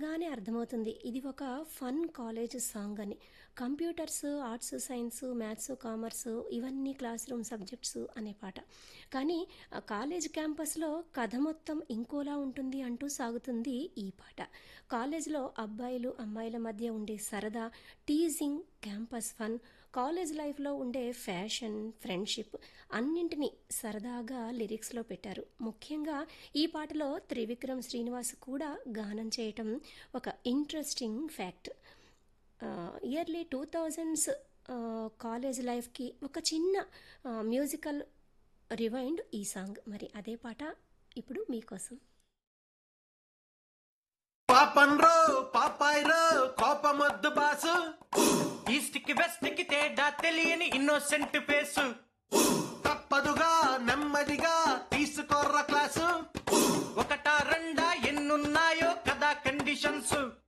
వినగానే అర్థమవుతుంది ఇది ఒక ఫన్ కాలేజ్ సాంగ్ అని computers arts science maths commerce ఇవన్నీ క్లాస్ రూమ్ సబ్జెక్ట్స్ అనే పాట కానీ ఆ కాలేజ్ క్యాంపస్లో కథ మొత్తం ఇంకోలా ఉంటుంది అంటూ సాగుతుంది ఈ పాట కాలేజ్లో అబ్బాయిలు అమ్మాయిల మధ్య ఉండే సరదా టీజింగ్ క్యాంపస్ ఫన్ కాలేజ్ లైఫ్లో ఉండే ఫ్యాషన్ ఫ్రెండ్షిప్ అన్నింటినీ సరదాగా లిరిక్స్లో పెట్టారు ముఖ్యంగా ఈ పాటలో త్రివిక్రమ్ శ్రీనివాస్ కూడా గానం చేయటం ఒక interesting fact yearly two thousands college లైఫ్కి ఒక చిన్న మ్యూజికల్ రివైండ్ ఈ సాంగ్ మరి అదే పాట ఇప్పుడు మీకోసం పాపన్రో పాపాయ్రో కోపమొద్దు బాసు ఈస్ట్ కి వెస్ట్ కి తేడా తెలియని ఇన్నోసెంట్ ఫేసు తప్పదుగా నెమ్మదిగా తీసుకోర్ర క్లాసు ఒకటా రెండా ఎన్నున్నాయో కదా కండిషన్స్